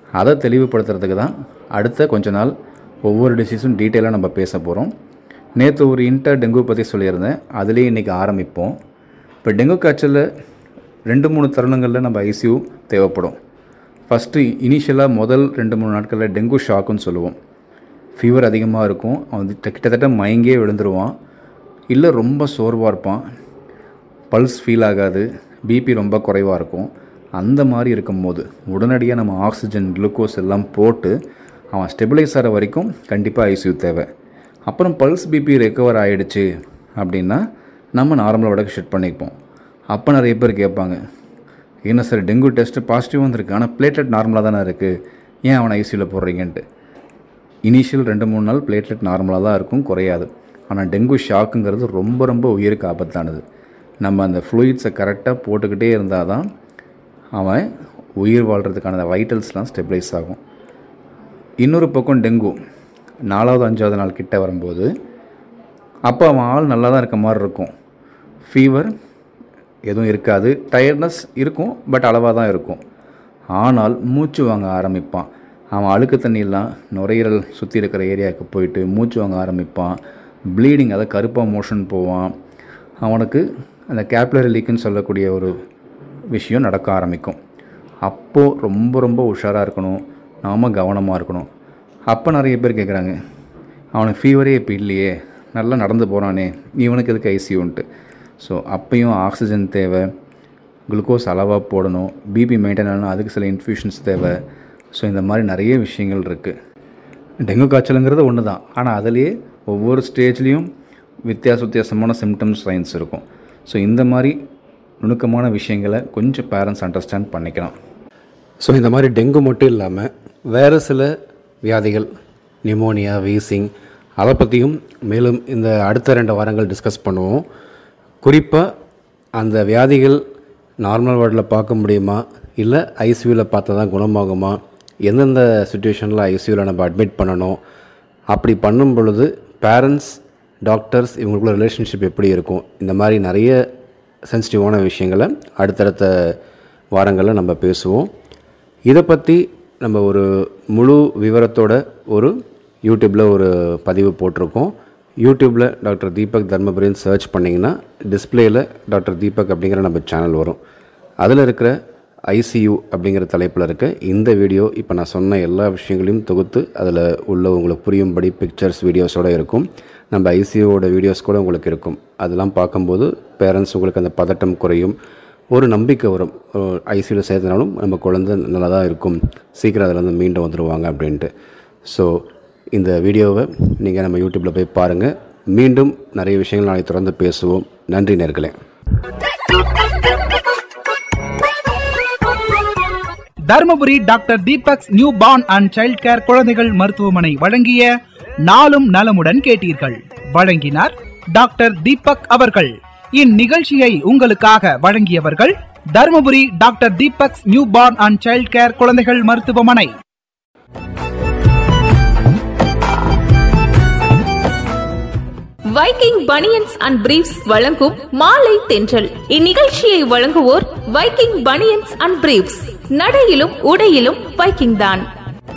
அதை தெளிவுபடுத்துறதுக்கு தான் அடுத்த கொஞ்ச நாள் ஒவ்வொரு டிசீஸும் டீட்டெயிலாக நம்ம பேச போகிறோம் நேற்று ஒரு இன்டர் டெங்கு பற்றி சொல்லியிருந்தேன் அதுலேயே இன்றைக்கி ஆரம்பிப்போம் இப்போ டெங்கு காய்ச்சலில் ரெண்டு மூணு தருணங்களில் நம்ம ஐசியூ தேவைப்படும் ஃபஸ்ட்டு இனிஷியலாக முதல் ரெண்டு மூணு நாட்களில் டெங்கு ஷாக்குன்னு சொல்லுவோம் ஃபீவர் அதிகமாக இருக்கும் அவன் வந்து கிட்டத்தட்ட மயங்கியே விழுந்துருவான் இல்லை ரொம்ப சோர்வாக இருப்பான் பல்ஸ் ஃபீல் ஆகாது பிபி ரொம்ப குறைவாக இருக்கும் அந்த மாதிரி இருக்கும்போது உடனடியாக நம்ம ஆக்சிஜன் குளுக்கோஸ் எல்லாம் போட்டு அவன் ஸ்டெபிளைஸ் ஆகிற வரைக்கும் கண்டிப்பாக ஐசியூ தேவை அப்புறம் பல்ஸ் பிபி ரெக்கவர் ஆகிடுச்சு அப்படின்னா நம்ம நார்மல் வடக்கு ஷிஃப்ட் பண்ணிப்போம் அப்போ நிறைய பேர் கேட்பாங்க என்ன சார் டெங்கு டெஸ்ட்டு பாசிட்டிவ் வந்திருக்கு ஆனால் பிளேட்லெட் நார்மலாக தானே இருக்குது ஏன் அவனை ஐசியூவில் போடுறீங்கன்ட்டு இனிஷியல் ரெண்டு மூணு நாள் பிளேட்லெட் நார்மலாக தான் இருக்கும் குறையாது ஆனால் டெங்கு ஷாக்குங்கிறது ரொம்ப ரொம்ப உயிருக்கு ஆபத்தானது நம்ம அந்த ஃப்ளூயிட்ஸை கரெக்டாக போட்டுக்கிட்டே இருந்தால் தான் அவன் உயிர் வாழ்கிறதுக்கான வைட்டல்ஸ்லாம் ஸ்டெபிளைஸ் ஆகும் இன்னொரு பக்கம் டெங்கு நாலாவது அஞ்சாவது நாள் கிட்ட வரும்போது அப்போ அவன் ஆள் நல்லா தான் இருக்க மாதிரி இருக்கும் ஃபீவர் எதுவும் இருக்காது டயர்ட்னஸ் இருக்கும் பட் அளவாக தான் இருக்கும் ஆனால் மூச்சு வாங்க ஆரம்பிப்பான் அவன் அழுக்கு தண்ணியெல்லாம் நுரையீரல் சுற்றி இருக்கிற ஏரியாவுக்கு போயிட்டு மூச்சு வாங்க ஆரம்பிப்பான் ப்ளீடிங் அதை கருப்பாக மோஷன் போவான் அவனுக்கு அந்த கேப்லரி லீக்குன்னு சொல்லக்கூடிய ஒரு விஷயம் நடக்க ஆரம்பிக்கும் அப்போது ரொம்ப ரொம்ப உஷாராக இருக்கணும் நாம் கவனமாக இருக்கணும் அப்போ நிறைய பேர் கேட்குறாங்க அவனுக்கு ஃபீவரே இப்போ இல்லையே நல்லா நடந்து போகிறானே இவனுக்கு எதுக்கு ஐசியூன்ட்டு ஸோ அப்பையும் ஆக்சிஜன் தேவை குளுக்கோஸ் அளவாக போடணும் பிபி மெயின்டைன் ஆகணும் அதுக்கு சில இன்ஃபியூஷன்ஸ் தேவை ஸோ இந்த மாதிரி நிறைய விஷயங்கள் இருக்குது டெங்கு காய்ச்சலுங்கிறது ஒன்று தான் ஆனால் அதுலேயே ஒவ்வொரு ஸ்டேஜ்லேயும் வித்தியாச வித்தியாசமான சிம்டம்ஸ் சைன்ஸ் இருக்கும் ஸோ இந்த மாதிரி நுணுக்கமான விஷயங்களை கொஞ்சம் பேரண்ட்ஸ் அண்டர்ஸ்டாண்ட் பண்ணிக்கலாம் ஸோ இந்த மாதிரி டெங்கு மட்டும் இல்லாமல் வேறு சில வியாதிகள் நிமோனியா வீசிங் அதை பற்றியும் மேலும் இந்த அடுத்த ரெண்டு வாரங்கள் டிஸ்கஸ் பண்ணுவோம் குறிப்பாக அந்த வியாதிகள் நார்மல் வார்டில் பார்க்க முடியுமா இல்லை ஐசியூவில் பார்த்தா தான் குணமாகுமா எந்தெந்த சுச்சுவேஷனில் ஐசியூவில் நம்ம அட்மிட் பண்ணணும் அப்படி பண்ணும் பொழுது பேரண்ட்ஸ் டாக்டர்ஸ் இவங்களுக்குள்ள ரிலேஷன்ஷிப் எப்படி இருக்கும் இந்த மாதிரி நிறைய சென்சிட்டிவான விஷயங்களை அடுத்தடுத்த வாரங்களில் நம்ம பேசுவோம் இதை பற்றி நம்ம ஒரு முழு விவரத்தோட ஒரு யூடியூப்பில் ஒரு பதிவு போட்டிருக்கோம் யூடியூப்பில் டாக்டர் தீபக் தர்மபுரின்னு சர்ச் பண்ணிங்கன்னா டிஸ்பிளேயில் டாக்டர் தீபக் அப்படிங்கிற நம்ம சேனல் வரும் அதில் இருக்கிற ஐசியூ அப்படிங்கிற தலைப்பில் இருக்க இந்த வீடியோ இப்போ நான் சொன்ன எல்லா விஷயங்களையும் தொகுத்து அதில் உள்ள உங்களுக்கு புரியும்படி பிக்சர்ஸ் வீடியோஸோடு இருக்கும் நம்ம ஐசியூவோட வீடியோஸ் கூட உங்களுக்கு இருக்கும் அதெல்லாம் பார்க்கும்போது பேரண்ட்ஸ் உங்களுக்கு அந்த பதட்டம் குறையும் ஒரு நம்பிக்கை வரும் ஐசியூவில் சேர்த்தனாலும் நம்ம குழந்தை நல்லா தான் இருக்கும் சீக்கிரம் அதில் வந்து மீண்டும் வந்துடுவாங்க அப்படின்ட்டு ஸோ இந்த வீடியோவை நீங்கள் நம்ம யூடியூப்பில் போய் பாருங்கள் மீண்டும் நிறைய விஷயங்கள் நாளை தொடர்ந்து பேசுவோம் நன்றி நேர்களே Dharmapuri doctor Deepak's newborn and child care குழந்தைகள் மருத்துவமனை வழங்கிய நாளும் நலமுடன் கேட்டீர்கள் வழங்கினார் டாக்டர் தீபக் அவர்கள் இந்நிகழ்ச்சியை உங்களுக்காக வழங்கியவர்கள் Dharmapuri doctor Deepak's newborn and child care குழந்தைகள் மருத்துவமனை வைக்கிங் பனியன்ஸ் அண்ட் பிரீஃப்ஸ் வழங்கும் மாலை தென்றல் இந்நிகழ்ச்சியை வழங்குவோர் வைக்கிங் பனியன்ஸ் அண்ட் பிரீஃப்ஸ் நடையிலும் உடையிலும் வைக்கிங் தான்